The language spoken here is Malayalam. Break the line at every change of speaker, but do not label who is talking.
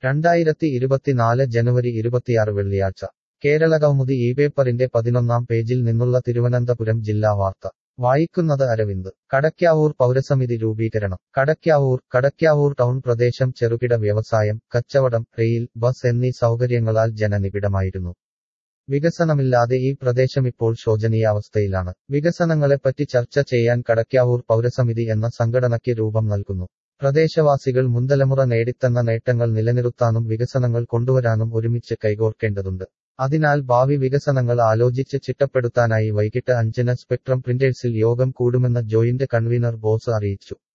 രണ്ടായിരത്തി ഇരുപത്തിനാല് ജനുവരി ഇരുപത്തിയാറ് വെള്ളിയാഴ്ച കേരളകൗമുദി ഈ പേപ്പറിന്റെ പതിനൊന്നാം പേജിൽ നിന്നുള്ള തിരുവനന്തപുരം ജില്ലാ വാർത്ത വായിക്കുന്നത് അരവിന്ദ് കടയ്ക്കാവൂർ പൗരസമിതി രൂപീകരണം കടയ്ക്കാവൂർ കടയ്ക്കാവൂർ ടൗൺ പ്രദേശം ചെറുകിട വ്യവസായം കച്ചവടം റെയിൽ ബസ് എന്നീ സൗകര്യങ്ങളാൽ ജനനിബിഡമായിരുന്നു വികസനമില്ലാതെ ഈ പ്രദേശമിപ്പോൾ ശോചനീയാവസ്ഥയിലാണ് വികസനങ്ങളെപ്പറ്റി ചർച്ച ചെയ്യാൻ കടയ്ക്കാവൂർ പൗരസമിതി എന്ന സംഘടനയ്ക്ക് രൂപം നൽകുന്നു പ്രദേശവാസികൾ മുൻതലമുറ നേടിത്തന്ന നേട്ടങ്ങൾ നിലനിർത്താനും വികസനങ്ങൾ കൊണ്ടുവരാനും ഒരുമിച്ച് കൈകോർക്കേണ്ടതുണ്ട് അതിനാൽ ഭാവി വികസനങ്ങൾ ആലോചിച്ച് ചിട്ടപ്പെടുത്താനായി വൈകിട്ട് അഞ്ചിന് സ്പെക്ട്രം പ്രിന്റേഴ്സിൽ യോഗം കൂടുമെന്ന് ജോയിന്റ് കൺവീനർ ബോസ് അറിയിച്ചു